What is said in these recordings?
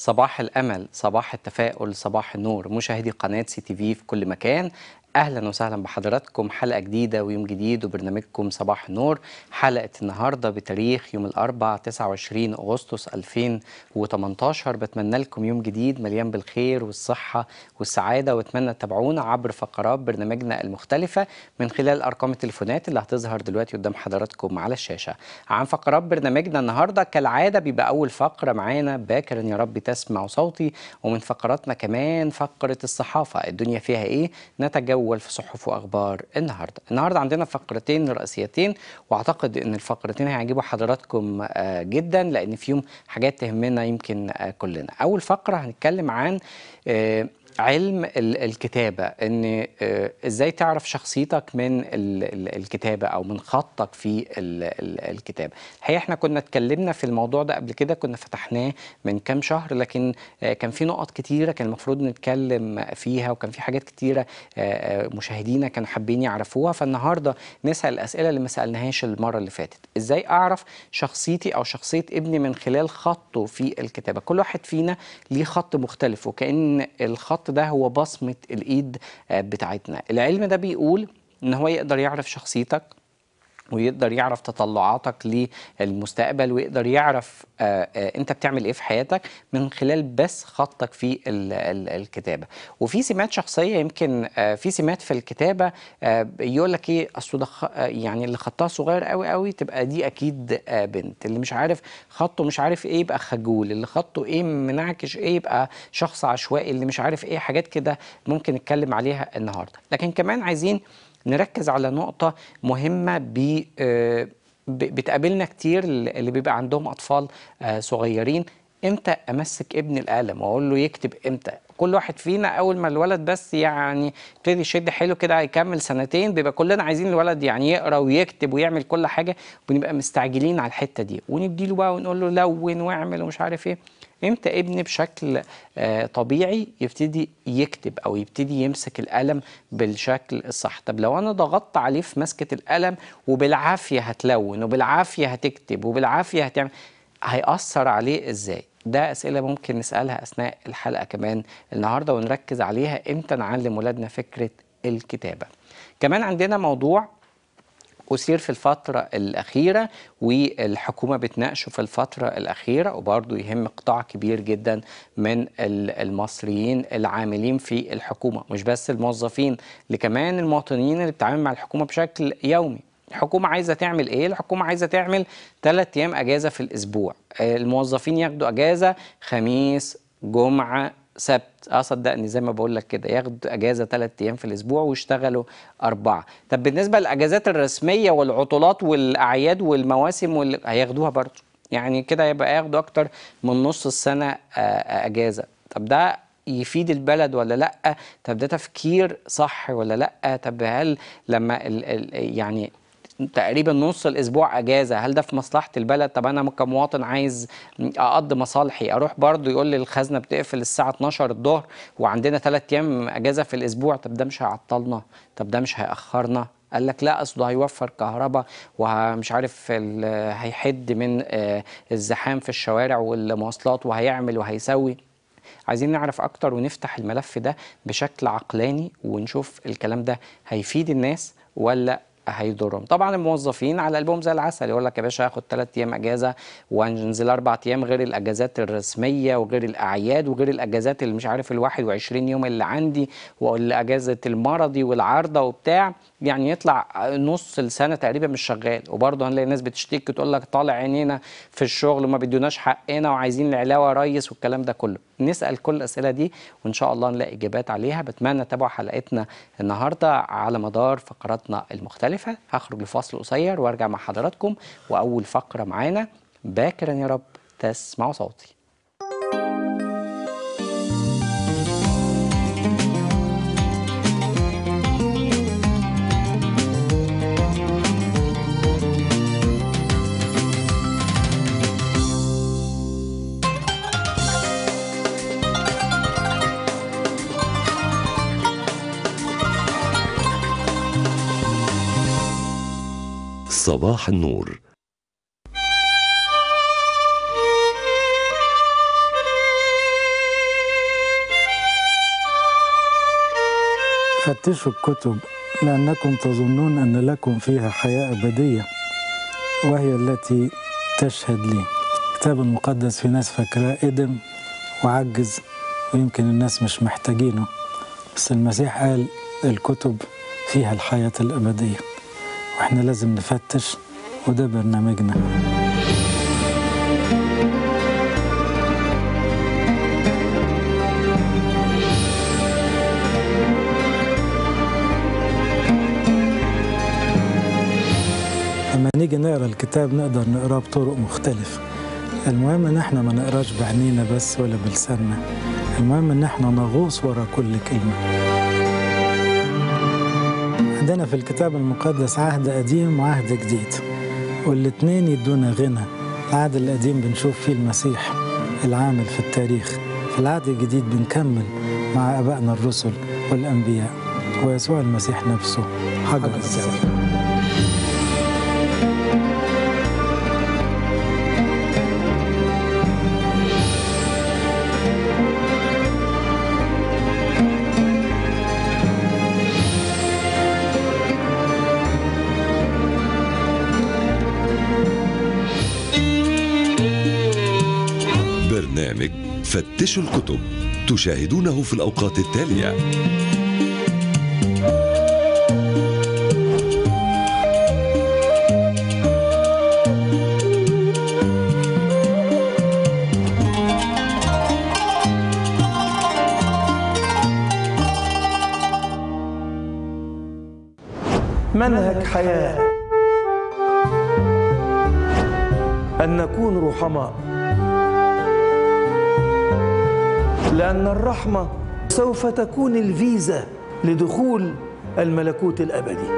صباح الأمل صباح التفاؤل صباح النور مشاهدي قناة سي تي في في كل مكان أهلا وسهلا بحضراتكم حلقة جديدة ويوم جديد وبرنامجكم صباح النور حلقة النهاردة بتاريخ يوم الأربعاء 29 أغسطس 2018 بتمنى لكم يوم جديد مليان بالخير والصحة والسعادة واتمنى تتابعونا عبر فقرات برنامجنا المختلفة من خلال أرقام التليفونات اللي هتظهر دلوقتي قدام حضراتكم على الشاشة عن فقرات برنامجنا النهاردة كالعادة بيبقى أول فقرة معانا باكرا يا رب تسمع صوتي ومن فقراتنا كمان فقرة الصحافة الدنيا فيها إيه نتجول في صحف وأخبار النهاردة النهاردة عندنا فقرتين رئيسيتين وأعتقد أن الفقرتين هيعجبوا حضراتكم آه، جدا لأن فيهم حاجات تهمنا يمكن آه، كلنا أول فقرة هنتكلم عن آه، علم ال- الكتابة ان آه، ازاي تعرف شخصيتك من ال- ال- الكتابة او من خطك في ال- ال- الكتابة الحقيقة احنا كنا اتكلمنا في الموضوع ده قبل كده كنا فتحناه من كام شهر لكن آه، كان في نقط كتيرة كان المفروض نتكلم فيها وكان في حاجات كتيرة آه، آه، مشاهدينا كانوا حابين يعرفوها فالنهاردة نسأل الأسئلة اللي ما سألناهاش المرة اللي فاتت ازاي اعرف شخصيتي او شخصية ابني من خلال خطه في الكتابة كل واحد فينا ليه خط مختلف وكأن الخط ده هو بصمة الإيد آه، بتاعتنا العلم ده بيقول إن هو يقدر يعرف شخصيتك ويقدر يعرف تطلعاتك للمستقبل ويقدر يعرف آه، آه، انت بتعمل ايه في حياتك من خلال بس خطك في ال- ال- الكتابه وفي سمات شخصيه يمكن آه، في سمات في الكتابه آه، يقول لك ايه اصل ده خ- آه، يعني اللي خطها صغير قوي قوي تبقى دي اكيد آه، بنت اللي مش عارف خطه مش عارف ايه يبقى خجول اللي خطه ايه منعكش ايه يبقى شخص عشوائي اللي مش عارف ايه حاجات كده ممكن نتكلم عليها النهارده لكن كمان عايزين نركز على نقطة مهمة ب آه، ب- بتقابلنا كتير اللي بيبقى عندهم أطفال آه، صغيرين امتى امسك ابني القلم واقول له يكتب امتى كل واحد فينا اول ما الولد بس يعني يبتدي يشد حلو كده هيكمل سنتين بيبقى كلنا عايزين الولد يعني يقرا ويكتب ويعمل كل حاجه ونبقى مستعجلين على الحته دي ونديله بقى ونقول له لون واعمل ومش عارف ايه امتى ابني بشكل آه، طبيعي يبتدي يكتب او يبتدي يمسك القلم بالشكل الصح طب لو انا ضغطت عليه في مسكه القلم وبالعافيه هتلون وبالعافيه هتكتب وبالعافيه هتعمل هيأثر عليه ازاي ده اسئله ممكن نسالها اثناء الحلقه كمان النهارده ونركز عليها امتى نعلم ولادنا فكره الكتابه كمان عندنا موضوع أثير في الفترة الأخيرة والحكومة بتناقشه في الفترة الأخيرة وبرضه يهم قطاع كبير جدا من ال- المصريين العاملين في الحكومة مش بس الموظفين لكمان المواطنين اللي بتتعامل مع الحكومة بشكل يومي الحكومة عايزة تعمل إيه؟ الحكومة عايزة تعمل ثلاث أيام أجازة في الأسبوع آه، الموظفين ياخدوا أجازة خميس جمعة سبت اه صدقني زي ما بقول لك كده ياخدوا اجازه ثلاث ايام في الاسبوع ويشتغلوا اربعه طب بالنسبه للاجازات الرسميه والعطلات والاعياد والمواسم وال... هياخدوها برضه يعني كده يبقى ياخدوا اكتر من نص السنه آه، آه، اجازه طب ده يفيد البلد ولا لا طب ده تفكير صح ولا لا طب هل لما ال... ال... يعني تقريبا نص الاسبوع اجازه هل ده في مصلحه البلد طب انا كمواطن عايز اقضي مصالحي اروح برضو يقول لي الخزنه بتقفل الساعه 12 الظهر وعندنا ثلاث ايام اجازه في الاسبوع طب ده مش هيعطلنا طب ده مش هياخرنا قال لك لا اصله هيوفر كهرباء ومش عارف ال- هيحد من آه، الزحام في الشوارع والمواصلات وهيعمل وهيسوي عايزين نعرف اكتر ونفتح الملف ده بشكل عقلاني ونشوف الكلام ده هيفيد الناس ولا هيضرهم طبعا الموظفين على قلبهم زي العسل يقول لك يا باشا هاخد ثلاث ايام اجازه وانزل اربع ايام غير الاجازات الرسميه وغير الاعياد وغير الاجازات اللي مش عارف ال 21 يوم اللي عندي والاجازه المرضي والعارضه وبتاع يعني يطلع نص السنه تقريبا مش شغال وبرضه هنلاقي ناس بتشتكي تقول لك طالع عينينا في الشغل وما بيدوناش حقنا وعايزين العلاوه يا ريس والكلام ده كله نسال كل الاسئله دي وان شاء الله نلاقي اجابات عليها بتمنى تتابعوا حلقتنا النهارده على مدار فقراتنا المختلفه هخرج لفاصل قصير وارجع مع حضراتكم واول فقره معانا باكرا يا رب تسمعوا صوتي صباح النور فتشوا الكتب لأنكم تظنون أن لكم فيها حياة أبدية وهي التي تشهد لي الكتاب المقدس في ناس فاكراه قدم وعجز ويمكن الناس مش محتاجينه بس المسيح قال الكتب فيها الحياة الأبدية واحنا لازم نفتش وده برنامجنا لما نيجي نقرا الكتاب نقدر نقراه بطرق مختلفة المهم ان احنا ما نقراش بعينينا بس ولا بلساننا المهم ان احنا نغوص ورا كل كلمة عندنا في الكتاب المقدس عهد قديم وعهد جديد والاتنين يدونا غنى العهد القديم بنشوف فيه المسيح العامل في التاريخ في العهد الجديد بنكمل مع ابائنا الرسل والانبياء ويسوع المسيح نفسه حجر الزاويه برنامج فتشوا الكتب تشاهدونه في الأوقات التالية منهج حياة أن نكون رحماء لأن الرحمة سوف تكون الفيزا لدخول الملكوت الأبدي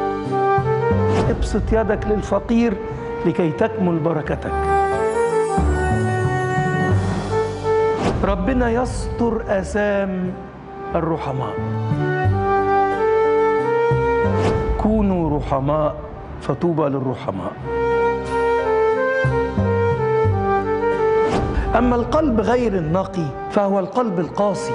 ابسط يدك للفقير لكي تكمل بركتك ربنا يستر آثام الرحماء كونوا رحماء فطوبى للرحماء أما القلب غير النقي فهو القلب القاسي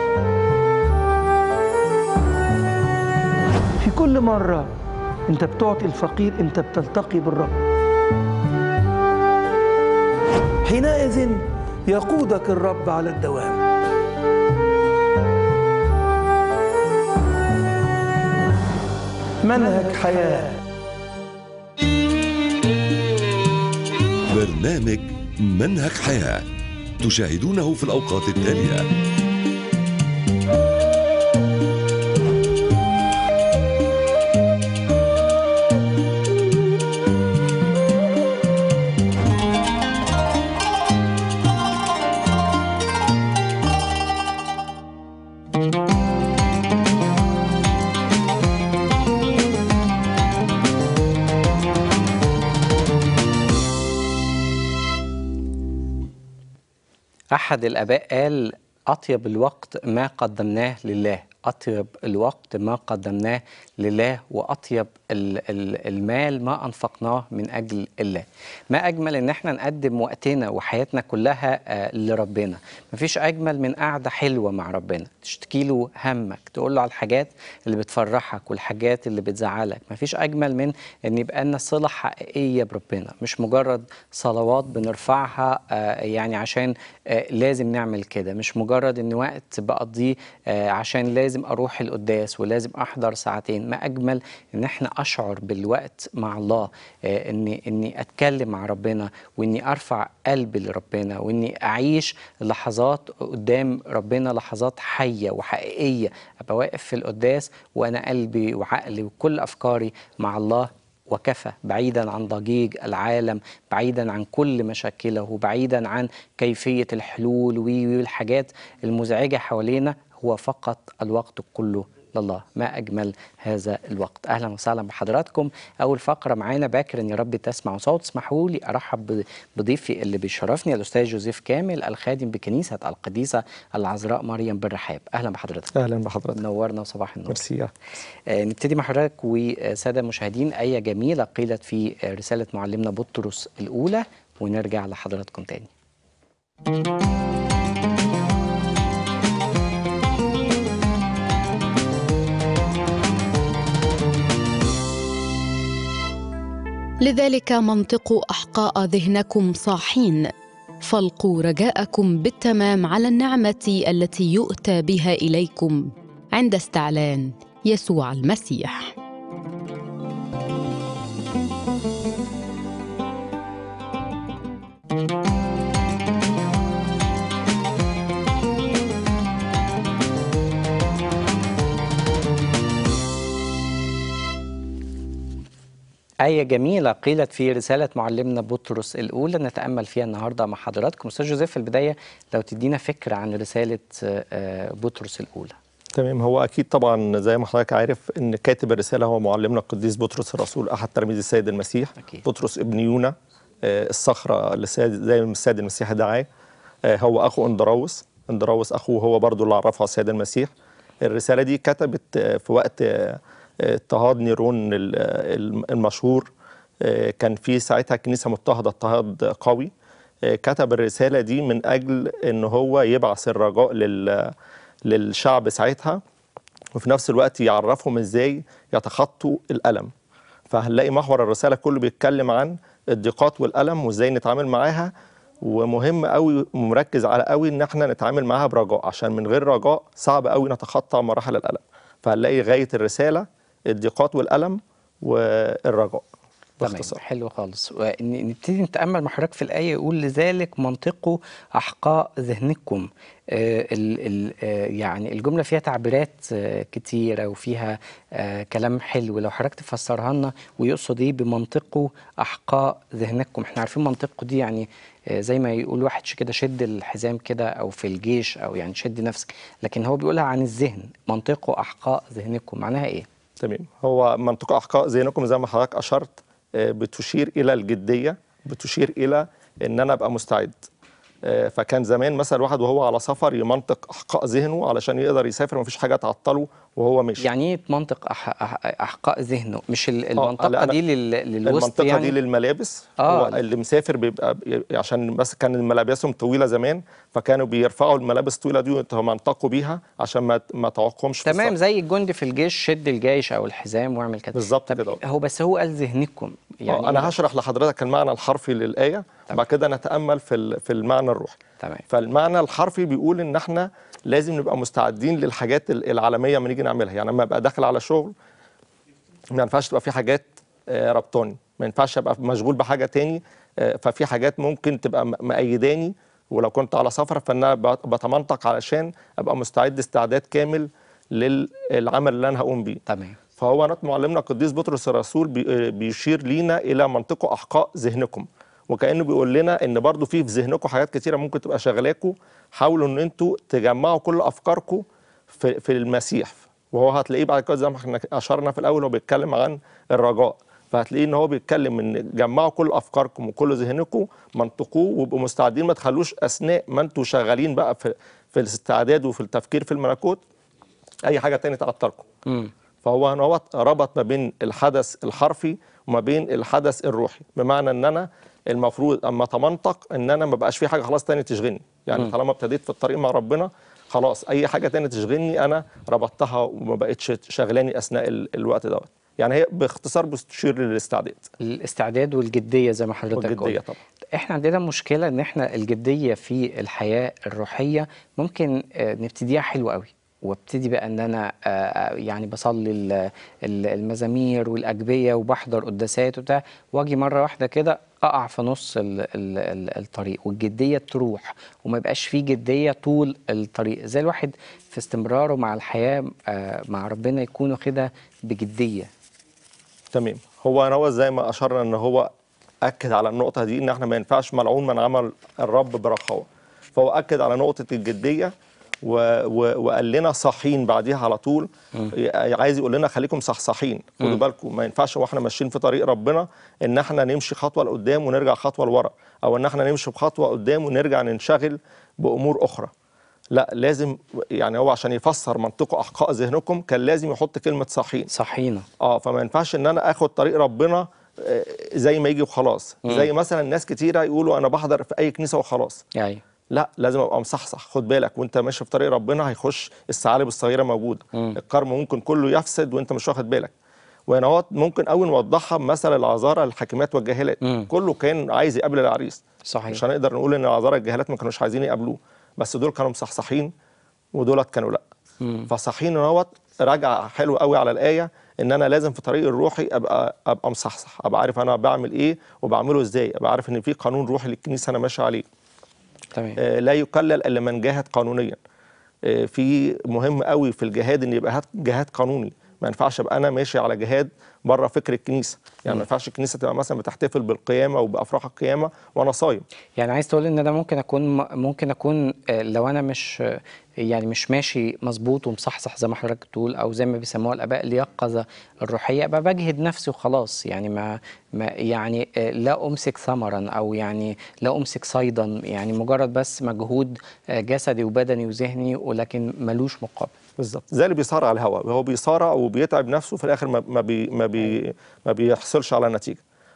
في كل مرة أنت بتعطي الفقير أنت بتلتقي بالرب حينئذ يقودك الرب على الدوام منهج حياه برنامج منهج حياة تشاهدونه في الأوقات التالية أحد الآباء قال أطيب الوقت ما قدمناه لله أطيب الوقت ما قدمناه لله وأطيب ال- ال- المال ما أنفقناه من أجل الله ما أجمل إن احنا نقدم وقتنا وحياتنا كلها آه، لربنا مفيش أجمل من قعدة حلوة مع ربنا تشتكي له همك تقول له على الحاجات اللي بتفرحك والحاجات اللي بتزعلك مفيش أجمل من إن يبقى لنا صلة حقيقية بربنا مش مجرد صلوات بنرفعها آه، يعني عشان آه، لازم نعمل كده مش مجرد إن وقت بقضيه آه، عشان لازم أروح القداس ولازم أحضر ساعتين ما أجمل إن إحنا أشعر بالوقت مع الله آه، إني إني أتكلم مع ربنا وإني أرفع قلبي لربنا وإني أعيش لحظات قدام ربنا لحظات حية وحقيقية أبقى واقف في القداس وأنا قلبي وعقلي وكل أفكاري مع الله وكفى بعيدا عن ضجيج العالم بعيدا عن كل مشاكله بعيدا عن كيفية الحلول وي- والحاجات المزعجة حوالينا هو فقط الوقت كله لله ما أجمل هذا الوقت أهلا وسهلا بحضراتكم أول فقرة معانا باكر إن يا رب تسمع صوت اسمحوا لي أرحب ب- بضيفي اللي بيشرفني الأستاذ جوزيف كامل الخادم بكنيسة القديسة العذراء مريم بالرحاب أهلا بحضرتك اهلا بحضرتك نورنا وصباح النور ميرسي آه، نبتدي مع حضرتك وسادة المشاهدين آية جميلة قيلت في آه، رسالة معلمنا بطرس الأولى ونرجع لحضراتكم تاني لذلك منطقوا احقاء ذهنكم صاحين فالقوا رجاءكم بالتمام على النعمه التي يؤتى بها اليكم عند استعلان يسوع المسيح آية جميلة قيلت في رسالة معلمنا بطرس الأولى نتأمل فيها النهاردة مع حضراتكم أستاذ جوزيف في البداية لو تدينا فكرة عن رسالة آه، بطرس الأولى تمام هو اكيد طبعا زي ما حضرتك عارف ان كاتب الرساله هو معلمنا القديس بطرس الرسول احد تلاميذ السيد المسيح أكيد. بطرس ابن يونا آه، الصخره اللي السيد- زي ما السيد المسيح دعاه آه، هو اخو اندراوس اندراوس اخوه هو برضو اللي عرفه على السيد المسيح الرساله دي كتبت آه، في وقت آه، آه، اضطهاد نيرون ال- آه، المشهور آه، كان في ساعتها الكنيسه مضطهده اضطهاد قوي آه، كتب الرساله دي من اجل ان هو يبعث الرجاء لل للشعب ساعتها وفي نفس الوقت يعرفهم ازاي يتخطوا الالم فهنلاقي محور الرساله كله بيتكلم عن الضيقات والالم وازاي نتعامل معاها ومهم قوي ومركز على قوي ان احنا نتعامل معاها برجاء عشان من غير رجاء صعب قوي نتخطى مراحل الالم فهنلاقي غايه الرساله الضيقات والالم والرجاء تمام باختصار حلو خالص ون- نبتدي نتأمل مع حضرتك في الآية يقول لذلك منطقوا أحقاء ذهنكم آه ال ال آه يعني الجملة فيها تعبيرات آه كتيرة وفيها آه كلام حلو لو حضرتك تفسرها لنا ويقصد إيه بمنطقوا أحقاء ذهنكم إحنا عارفين منطقوا دي يعني آه زي ما يقول واحد ش- كده شد الحزام كده أو في الجيش أو يعني شد نفسك لكن هو بيقولها عن الذهن منطقوا أحقاء ذهنكم معناها إيه؟ تمام هو منطقة أحقاء ذهنكم زي ما حضرتك أشرت آه، بتشير إلى الجدية بتشير إلى إن أنا أبقى مستعد آه، فكان زمان مثلا الواحد وهو على سفر يمنطق أحقاء ذهنه علشان يقدر يسافر ومفيش حاجة تعطله وهو ماشي يعني ايه منطق أح... أح... احقاء ذهنه مش ال- المنطقه لا، أنا- دي لل... للوسط المنطقة يعني دي للملابس آه. هو اللي مسافر بيبقى بي- عشان بس كان ملابسهم طويلة زمان فكانوا بيرفعوا الملابس الطويلة دي ويتمنطقوا بيها عشان ما ما تعوقهمش في تمام السفر. زي الجندي في الجيش شد الجيش او الحزام واعمل كده بالظبط طب كده. هو بس هو قال ذهنكم يعني يعني انا إيه؟ هشرح لحضرتك المعنى الحرفي للايه بعد كده نتامل في ال- في المعنى الروحي تمام فالمعنى الحرفي بيقول ان احنا لازم نبقى مستعدين للحاجات ال- العالميه لما نيجي نعملها يعني لما ابقى داخل على شغل ما ينفعش تبقى في حاجات آه، ربطاني ما ينفعش ابقى مشغول بحاجه تاني آه، ففي حاجات ممكن تبقى م- مأيداني ولو كنت على سفر فانا بت- بتمنطق علشان ابقى مستعد استعداد كامل للعمل اللي انا هقوم بيه تمام فهو نط معلمنا القديس بطرس الرسول بي- بيشير لينا الى منطقه احقاء ذهنكم وكانه بيقول لنا ان برضو في في ذهنكم حاجات كتيره ممكن تبقى شغلاكم حاولوا ان انتوا تجمعوا كل افكاركم في في المسيح وهو هتلاقيه بعد كده زي ما احنا اشرنا في الاول هو بيتكلم عن الرجاء فهتلاقيه ان هو بيتكلم ان جمعوا كل افكاركم وكل ذهنكم منطقوه وابقوا مستعدين ما تخلوش اثناء ما انتوا شغالين بقى في في الاستعداد وفي التفكير في الملكوت اي حاجه تانية تعطلكم امم فهو هنا هو ربط ما بين الحدث الحرفي وما بين الحدث الروحي بمعنى ان انا المفروض اما اتمنطق ان انا ما بقاش في حاجه خلاص تاني تشغلني يعني طالما ابتديت في الطريق مع ربنا خلاص اي حاجه تاني تشغلني انا ربطتها وما بقتش شغلاني اثناء ال- الوقت دوت يعني هي باختصار بتشير للاستعداد الاستعداد والجديه زي ما حضرتك والجديه قلت طبعا احنا عندنا مشكله ان احنا الجديه في الحياه الروحيه ممكن آه، نبتديها حلو قوي وابتدي بقى ان انا آه، آه، يعني بصلي ال- ال- المزامير والاجبيه وبحضر قداسات وبتاع واجي مره واحده كده اقع في نص ال ال ال الطريق والجديه تروح وما يبقاش فيه جديه طول الطريق زي الواحد في استمراره مع الحياه آه، مع ربنا يكون واخدها بجديه تمام هو هو زي ما اشرنا ان هو اكد على النقطه دي ان احنا ما ينفعش ملعون من عمل الرب برخاوه فهو اكد على نقطه الجديه و... و... وقال لنا صاحين بعديها على طول عايز يقول لنا خليكم صحصحين خدوا بالكم ما ينفعش واحنا ماشيين في طريق ربنا ان احنا نمشي خطوه لقدام ونرجع خطوه لورا او ان احنا نمشي بخطوه قدام ونرجع ننشغل بامور اخرى لا لازم يعني هو عشان يفسر منطقه احقاء ذهنكم كان لازم يحط كلمه صحين صحينا اه فما ينفعش ان انا اخد طريق ربنا آه، زي ما يجي وخلاص زي مثلا ناس كتيره يقولوا انا بحضر في اي كنيسه وخلاص ايوه لا لازم ابقى مصحصح خد بالك وانت ماشي في طريق ربنا هيخش الثعالب الصغيره موجوده الكرم ممكن كله يفسد وانت مش واخد بالك وهنا هو ممكن قوي نوضحها بمثل العذارى الحاكمات والجاهلات مم. كله كان عايز يقابل العريس صحيح مش هنقدر نقول ان العذارى الجاهلات ما كانوش عايزين يقابلوه بس دول كانوا مصحصحين ودولت كانوا لا مم. فصحين اهوت راجع حلو قوي على الايه ان انا لازم في طريق الروحي ابقى ابقى مصحصح ابقى عارف انا بعمل ايه وبعمله ازاي ابقى عارف ان في قانون روحي للكنيسه انا ماشي عليه تمام آه، لا يكلل الا من جاهد قانونيا آه، في مهم قوي في الجهاد ان يبقى هات- جهاد قانوني ما ينفعش ابقى انا ماشي على جهاد بره فكر الكنيسه يعني ما ينفعش الكنيسه تبقى مثلا بتحتفل بالقيامه وبافراح القيامه وانا صايم يعني عايز تقول ان انا ممكن اكون ممكن اكون آه، لو انا مش آه، يعني مش ماشي مظبوط ومصحصح زي ما حضرتك بتقول او زي ما بيسموها الاباء اليقظه الروحيه ابقى بجهد نفسي وخلاص يعني ما, ما يعني آه، لا امسك ثمرا او يعني لا امسك صيدا يعني مجرد بس مجهود آه، جسدي وبدني وذهني ولكن ملوش مقابل بالظبط زي اللي بيصارع على الهواء هو بيصارع وبيتعب نفسه في الاخر ما ما بي ما, بي ما بيحصلش على نتيجه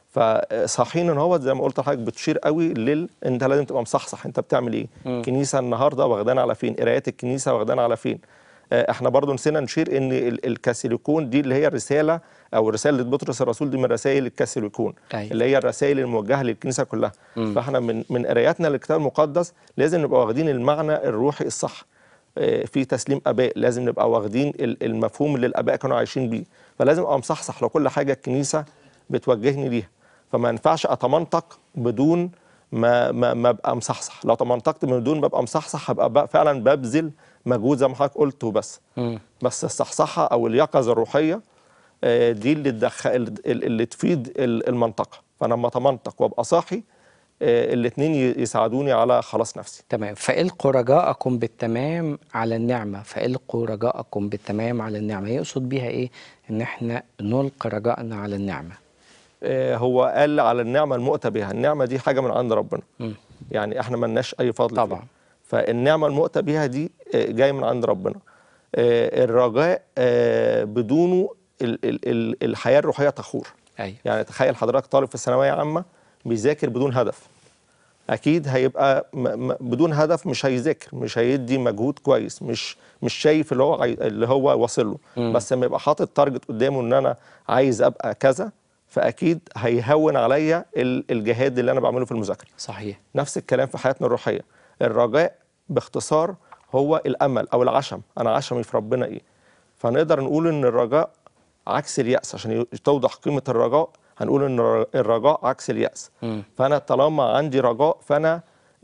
فصحيح ان هو زي ما قلت لحضرتك بتشير قوي لل انت لازم تبقى مصحصح انت بتعمل ايه الكنيسه النهارده واخدانا على فين قرايات الكنيسه واخدانا على فين آه، احنا برضو نسينا نشير ان ال- الكاثوليكون دي اللي هي الرساله او رساله بطرس الرسول دي من رسائل الكاثوليكون أيوة. اللي هي الرسائل الموجهه للكنيسه كلها فاحنا من من قراياتنا للكتاب المقدس لازم نبقى واخدين المعنى الروحي الصح آه، في تسليم اباء لازم نبقى واخدين ال- المفهوم اللي الاباء كانوا عايشين بيه فلازم ابقى مصحصح لكل حاجه الكنيسه بتوجهني ليها فما ينفعش اتمنطق بدون ما ما ما ابقى مصحصح لو تمنطقت من دون ما ابقى مصحصح هبقى بقى فعلا ببذل مجهود زي ما حضرتك قلت وبس مم. بس الصحصحه او اليقظه الروحيه آه، دي اللي تدخل اللي تفيد ال- المنطقه فانا لما اتمنطق وابقى صاحي الاثنين يساعدوني على خلاص نفسي تمام فإلقوا رجاءكم بالتمام على النعمة فإلقوا رجاءكم بالتمام على النعمة يقصد بيها إيه؟ إن إحنا نلقي رجائنا على النعمة آه، هو قال على النعمه المؤتى بها النعمه دي حاجه من عند ربنا مم. يعني احنا ملناش اي فضل طبعا. فيها. فالنعمه المؤتى بها دي آه، جايه من عند ربنا آه، الرجاء آه، بدونه ال- ال- ال- الحياه الروحيه تخور أيوة يعني تخيل حضرتك طالب في الثانويه عامه بيذاكر بدون هدف اكيد هيبقى م م بدون هدف مش هيذاكر مش هيدي مجهود كويس مش مش شايف اللي هو عاي... اللي هو واصل له مم. بس لما يبقى حاطط تارجت قدامه ان انا عايز ابقى كذا فاكيد هيهون عليا ال- الجهاد اللي انا بعمله في المذاكره صحيح نفس الكلام في حياتنا الروحيه الرجاء باختصار هو الامل او العشم انا عشمي في ربنا ايه فنقدر نقول ان الرجاء عكس الياس عشان ي- توضح قيمه الرجاء هنقول ان الر- الرجاء عكس الياس مم. فانا طالما عندي رجاء فانا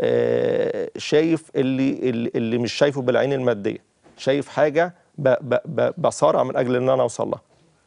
آه، شايف اللي اللي اللي مش شايفه بالعين الماديه شايف حاجه ب- ب- ب- بصارع من اجل ان انا اوصل لها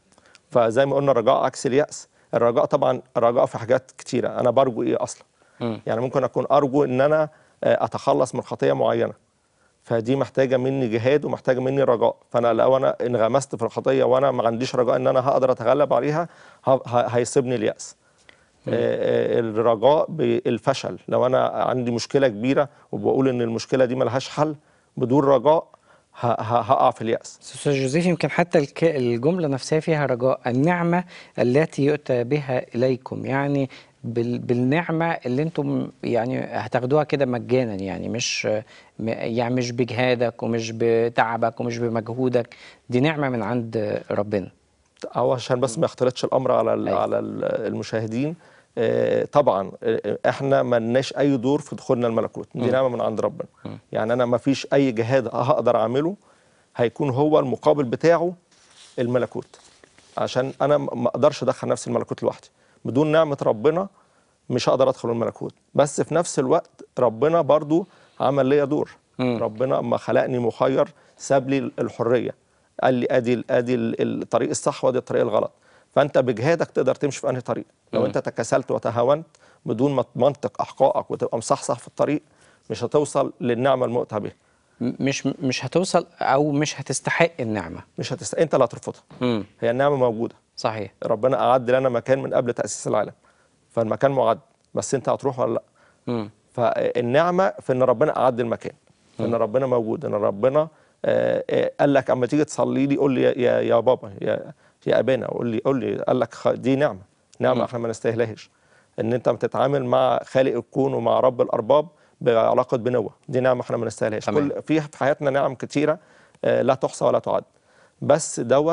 فزي ما قلنا الرجاء عكس الياس الرجاء طبعا الرجاء في حاجات كتيره انا برجو ايه اصلا مم. يعني ممكن اكون ارجو ان انا آه، اتخلص من خطيه معينه فدي محتاجه مني جهاد ومحتاجه مني رجاء فانا لو انا انغمست في الخطيه وانا ما عنديش رجاء ان انا هقدر اتغلب عليها ه- ه- هيصيبني الياس آه، آه، الرجاء بالفشل لو انا عندي مشكله كبيره وبقول ان المشكله دي ملهاش حل بدون رجاء ه- ه- هقع في الياس أستاذ جوزيف يمكن حتى الك... الجملة نفسها فيها رجاء النعمة التي يؤتى بها إليكم يعني بال... بالنعمة اللي انتم يعني هتاخدوها كده مجانا يعني مش م- يعني مش بجهادك ومش بتعبك ومش بمجهودك دي نعمة من عند ربنا او عشان بس ما يختلطش الامر على ال- أيوة. على ال- المشاهدين آه، طبعا آه، احنا ما لناش اي دور في دخولنا الملكوت دي نعمه من عند ربنا يعني انا ما فيش اي جهاد هقدر اعمله هيكون هو المقابل بتاعه الملكوت عشان انا م- ما اقدرش ادخل نفسي الملكوت لوحدي بدون نعمه ربنا مش هقدر ادخل الملكوت بس في نفس الوقت ربنا برضو عمل ليا دور مم. ربنا اما خلقني مخير ساب لي الحريه قال لي ادي ادي ال- الطريق الصح وادي الطريق الغلط فانت بجهادك تقدر تمشي في انهي طريق لو مم. انت تكاسلت وتهاونت بدون ما تمنطق احقائك وتبقى مصحصح في الطريق مش هتوصل للنعمه المؤتى بها م- مش مش هتوصل أو مش هتستحق النعمة مش هتست... انت اللي هترفضها مم. هي النعمه موجوده صحيح ربنا اعد لنا مكان من قبل تاسيس العالم فالمكان معد بس انت هتروح ولا لا مم. فالنعمه في ان ربنا اعد المكان في ان ربنا موجود ان ربنا آه، آه، قال لك اما تيجي تصلي لي قول لي يا- يا يا بابا يا يا ابانا قول لي قول لي قال لك خ- دي نعمه نعمه احنا ما نستاهلهاش ان انت بتتعامل مع خالق الكون ومع رب الارباب بعلاقه بنوه دي نعمه احنا ما نستاهلهاش تمام. كل في في حياتنا نعم كتيره آه، لا تحصى ولا تعد بس دوت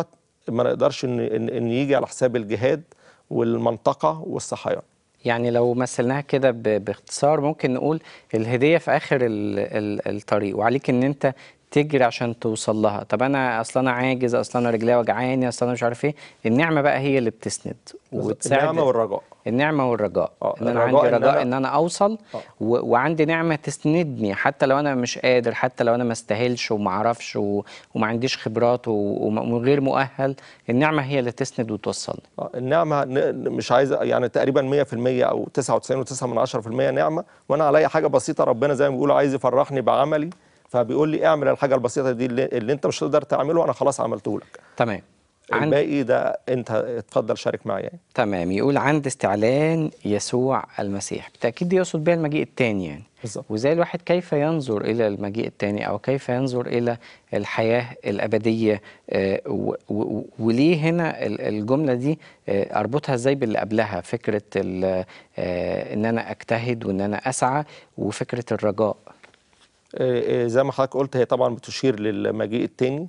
ما نقدرش ان ان, إن يجي على حساب الجهاد والمنطقه والصحيان يعني لو مثلناها كده ب- باختصار ممكن نقول الهدية في آخر ال ال الطريق وعليك إن أنت تجري عشان توصل لها طب أنا أصلا أنا عاجز أصلا أنا رجلي وجعاني أصلا أنا مش عارف إيه النعمة بقى هي اللي بتسند وتساعد النعمه والرجاء النعمة والرجاء آه، ان انا الرجاء عندي إن رجاء أنا- ان انا اوصل آه. و... وعندي نعمة تسندني حتى لو انا مش قادر حتى لو انا ما استاهلش وما اعرفش و... وما عنديش خبرات و... وم- وغير مؤهل النعمة هي اللي تسند وتوصلني آه، النعمه ن- ن- مش عايز يعني تقريبا 100% او 99.9% نعمه وانا عليا حاجه بسيطه ربنا زي ما بيقولوا عايز يفرحني بعملي فبيقول لي اعمل الحاجه البسيطه دي اللي, اللي انت مش هتقدر تعمله انا خلاص عملته لك تمام عند... الباقي ده انت اتفضل شارك معايا يعني. تمام يقول عند استعلان يسوع المسيح بالتأكيد دي يقصد بها المجيء الثاني يعني بالظبط. وزي الواحد كيف ينظر إلى المجيء الثاني أو كيف ينظر إلى الحياة الأبدية آه، و- و- وليه هنا ال- الجملة دي آه، أربطها إزاي باللي قبلها فكرة ال- آه، إن أنا أجتهد وإن أنا أسعى وفكرة الرجاء آه، آه، زي ما حضرتك قلت هي طبعا بتشير للمجيء التاني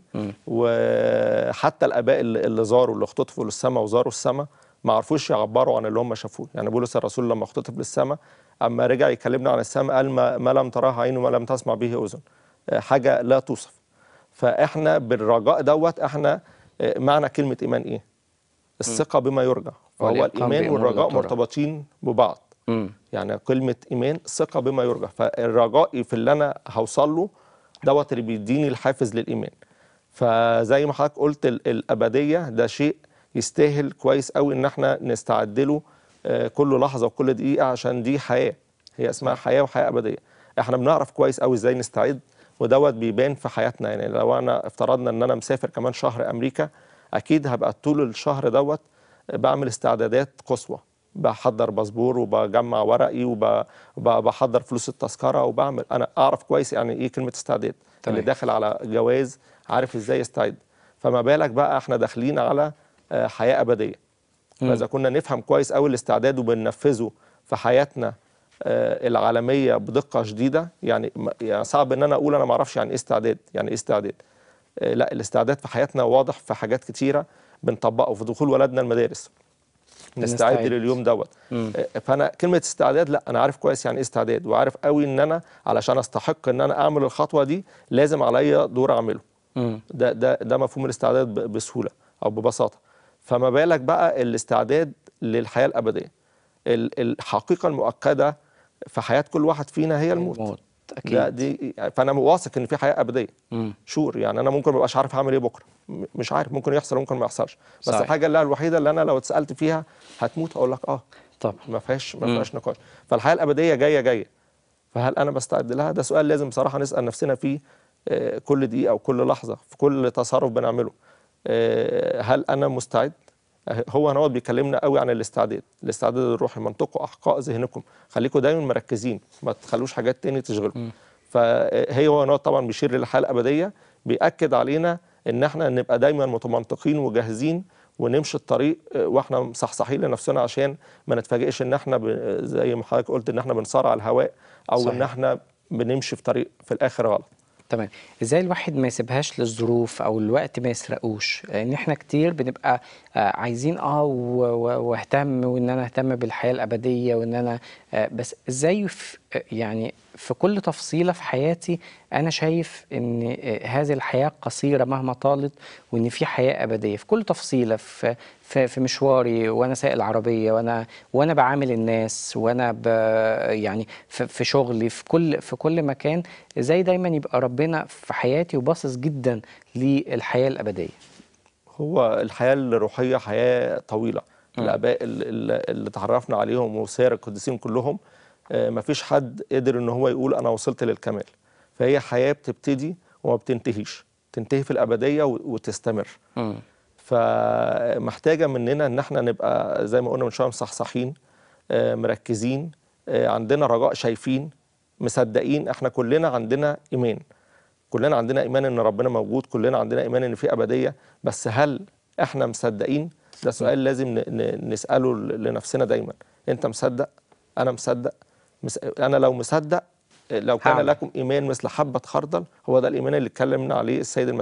وحتى الاباء اللي اللي زاروا اللي اختطفوا للسماء وزاروا السماء ما عرفوش يعبروا عن اللي هم شافوه يعني بولس الرسول لما اختطف للسماء اما رجع يكلمنا عن السماء قال ما, ما لم تراه عين وما لم تسمع به اذن آه، حاجه لا توصف فاحنا بالرجاء دوت احنا آه، معنى كلمه ايمان ايه الثقه بما يرجى فهو والإيقان الايمان بأمور لا والرجاء ترى. مرتبطين ببعض مم. يعني كلمة إيمان ثقة بما يرجى فالرجاء في اللي أنا هوصل له دوت اللي بيديني الحافز للإيمان فزي ما حضرتك قلت ال- الأبدية ده شيء يستاهل كويس قوي إن احنا نستعد له آه، كل لحظة وكل دقيقة عشان دي حياة هي اسمها حياة وحياة أبدية احنا بنعرف كويس قوي ازاي نستعد ودوت بيبان في حياتنا يعني لو انا افترضنا ان انا مسافر كمان شهر امريكا اكيد هبقى طول الشهر دوت بعمل استعدادات قصوى بحضر باسبور وبجمع ورقي وبحضر فلوس التذكره وبعمل انا اعرف كويس يعني ايه كلمه استعداد تمام. اللي داخل على جواز عارف ازاي يستعد فما بالك بقى احنا داخلين على آه، حياه ابديه فاذا كنا نفهم كويس قوي الاستعداد وبننفذه في حياتنا آه، العالميه بدقه شديده يعني م- يعني صعب ان انا اقول انا ما اعرفش يعني ايه استعداد يعني ايه استعداد آه، لا الاستعداد في حياتنا واضح في حاجات كتيره بنطبقه في دخول ولادنا المدارس نستعد بنستعد. لليوم دوت آه، فانا كلمه استعداد لا انا عارف كويس يعني ايه استعداد وعارف قوي ان انا علشان استحق ان انا اعمل الخطوه دي لازم عليا دور اعمله مم. ده ده ده مفهوم الاستعداد ب- بسهوله او ببساطه فما بالك بقى الاستعداد للحياه الابديه ال- الحقيقه المؤكده في حياه كل واحد فينا هي الموت موت ده أكيد دي فانا واثق ان في حياه ابديه مم. شور يعني انا ممكن ما ابقاش عارف هعمل ايه بكره م- مش عارف ممكن يحصل ممكن ما يحصلش بس صحيح. الحاجه اللي الوحيده اللي انا لو اتسالت فيها هتموت اقول لك اه طب ما فيهاش ما فيهاش نقاش فالحياه الابديه جايه جايه فهل انا بستعد لها ده سؤال لازم بصراحه نسال نفسنا فيه آه، كل دقيقه او كل لحظه في كل تصرف بنعمله آه، هل انا مستعد آه، هو هو بيكلمنا قوي عن الاستعداد الاستعداد الروحي منطقه احقاء ذهنكم خليكم دايما مركزين ما تخلوش حاجات تاني تشغلكم فهي هو نوع طبعا بيشير للحياه الابديه بياكد علينا ان احنا نبقى دايما متمنطقين وجاهزين ونمشي الطريق آه، واحنا مصحصحين لنفسنا عشان ما نتفاجئش ان احنا ب- زي ما حضرتك قلت ان احنا بنصارع الهواء او صحيح. ان احنا بنمشي في طريق في الاخر غلط تمام ازاي الواحد ما يسيبهاش للظروف او الوقت ما يسرقوش لان احنا كتير بنبقى آه، عايزين اه و- و- واهتم وان انا اهتم بالحياه الابديه وان انا آه، بس ازاي في آه، يعني في كل تفصيله في حياتي انا شايف ان آه، هذه الحياه قصيره مهما طالت وان في حياه ابديه في كل تفصيله في في, في مشواري وانا سايق العربيه وانا وانا بعامل الناس وانا ب يعني في, في شغلي في كل في كل مكان ازاي دايما يبقى ربنا في حياتي وباصص جدا للحياه الابديه هو الحياة الروحية حياة طويلة الآباء ال- ال- اللي تعرفنا عليهم وسير القديسين كلهم آه، مفيش حد قدر إن هو يقول أنا وصلت للكمال فهي حياة بتبتدي وما بتنتهيش تنتهي في الأبدية و- وتستمر مم. فمحتاجة مننا إن احنا نبقى زي ما قلنا من شوية مصحصحين آه، مركزين آه، عندنا رجاء شايفين مصدقين احنا كلنا عندنا إيمان كلنا عندنا ايمان ان ربنا موجود كلنا عندنا ايمان ان في ابديه بس هل احنا مصدقين ده سؤال لازم ن- ن- نساله ل- لنفسنا دايما انت مصدق انا مصدق مس... انا لو مصدق لو كان هعمل. لكم ايمان مثل حبه خردل هو ده الايمان اللي اتكلمنا عليه السيد المسيح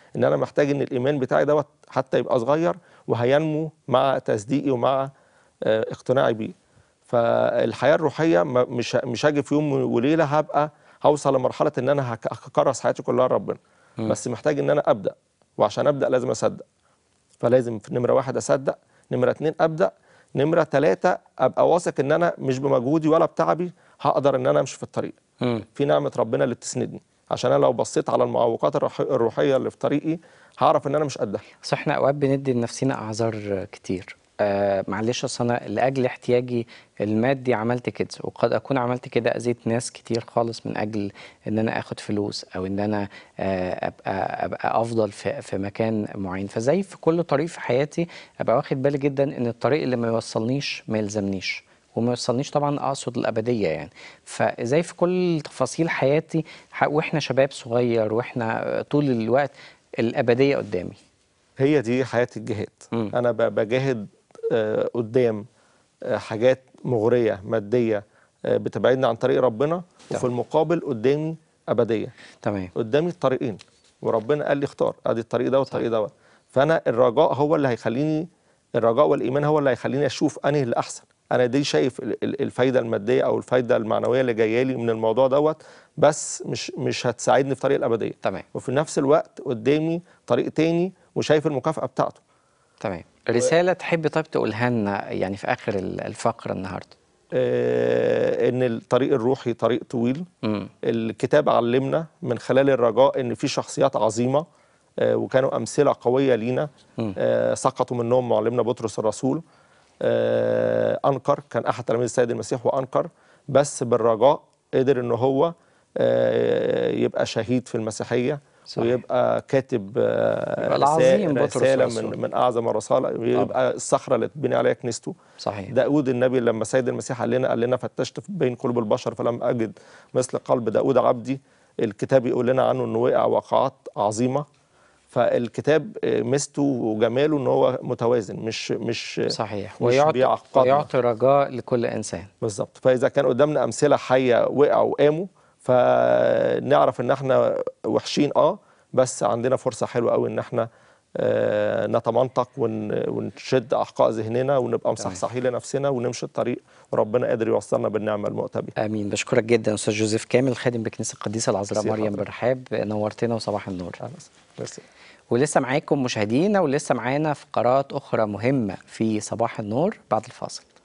ان انا محتاج ان الايمان بتاعي دوت حتى يبقى صغير وهينمو مع تصديقي ومع آه، اقتناعي بيه فالحياه الروحيه ما- مش مش هاجي في يوم وليله هبقى هوصل لمرحله ان انا هك- هكرس حياتي كلها لربنا بس محتاج ان انا ابدا وعشان ابدا لازم اصدق فلازم في نمره واحد اصدق نمره اتنين ابدا نمره ثلاثه ابقى واثق ان انا مش بمجهودي ولا بتعبي هقدر ان انا امشي في الطريق مم. في نعمه ربنا اللي بتسندني عشان انا لو بصيت على المعوقات الروح- الروحيه اللي في طريقي هعرف ان انا مش قدها بس احنا اوقات بندي لنفسنا اعذار كتير آه معلش اصل انا لاجل احتياجي المادي عملت كده وقد اكون عملت كده اذيت ناس كتير خالص من اجل ان انا اخد فلوس او ان انا آه ابقى ابقى افضل في في مكان معين فزي في كل طريق في حياتي ابقى واخد بالي جدا ان الطريق اللي ما يوصلنيش ما يلزمنيش وما يوصلنيش طبعا اقصد الابديه يعني فزي في كل تفاصيل حياتي ح- واحنا شباب صغير واحنا طول الوقت الابديه قدامي هي دي حياه الجهاد مم. انا ب- بجاهد آه، قدام آه، حاجات مغريه ماديه آه، بتبعدني عن طريق ربنا وفي تمام. المقابل قدامي ابديه تمام قدامي الطريقين وربنا قال لي اختار ادي الطريق ده والطريق دوت فانا الرجاء هو اللي هيخليني الرجاء والايمان هو اللي هيخليني اشوف انهي اللي احسن انا دي شايف ال- ال- الفايده الماديه او الفايده المعنويه اللي جايه لي من الموضوع دوت بس مش مش هتساعدني في طريق الابديه تمام وفي نفس الوقت قدامي طريق تاني وشايف المكافاه بتاعته تمام رسالة تحب طيب تقولها لنا يعني في آخر ال- الفقرة النهاردة آه ان الطريق الروحي طريق طويل مم. الكتاب علمنا من خلال الرجاء ان في شخصيات عظيمه آه، وكانوا امثله قويه لينا مم. آه، سقطوا منهم معلمنا بطرس الرسول آه، انكر كان احد تلاميذ السيد المسيح وانكر بس بالرجاء قدر ان هو آه، يبقى شهيد في المسيحيه صحيح. ويبقى كاتب آه، يبقى العظيم رسا- بطرس رساله الرسول. من من اعظم الرسائل ويبقى الصخره اللي تبني عليها كنيسته صحيح داود النبي لما سيد المسيح قال لنا قال لنا فتشت بين قلوب البشر فلم اجد مثل قلب داود عبدي الكتاب يقول لنا عنه انه وقع وقعات عظيمه فالكتاب آه، ميزته وجماله ان هو متوازن مش مش صحيح مش ويعطي, بيعقدنا. ويعطي رجاء لكل إنسان بالظبط فاذا كان قدامنا امثله حيه وقعوا وقاموا فنعرف ان احنا وحشين اه بس عندنا فرصه حلوه قوي ان احنا آه، نتمنطق ون- ونشد احقاء ذهننا ونبقى مصحصحين لنفسنا ونمشي الطريق وربنا قادر يوصلنا بالنعمه المؤتبه آمين بشكرك جدا أستاذ جوزيف كامل خادم بكنيسة القديسة العذراء ميرسي مريم حضرتك. برحاب نورتنا وصباح النور أهلا وسهلا. ميرسي. ولسه معاكم مشاهدينا ولسه معانا فقرات أخرى مهمة في صباح النور بعد الفاصل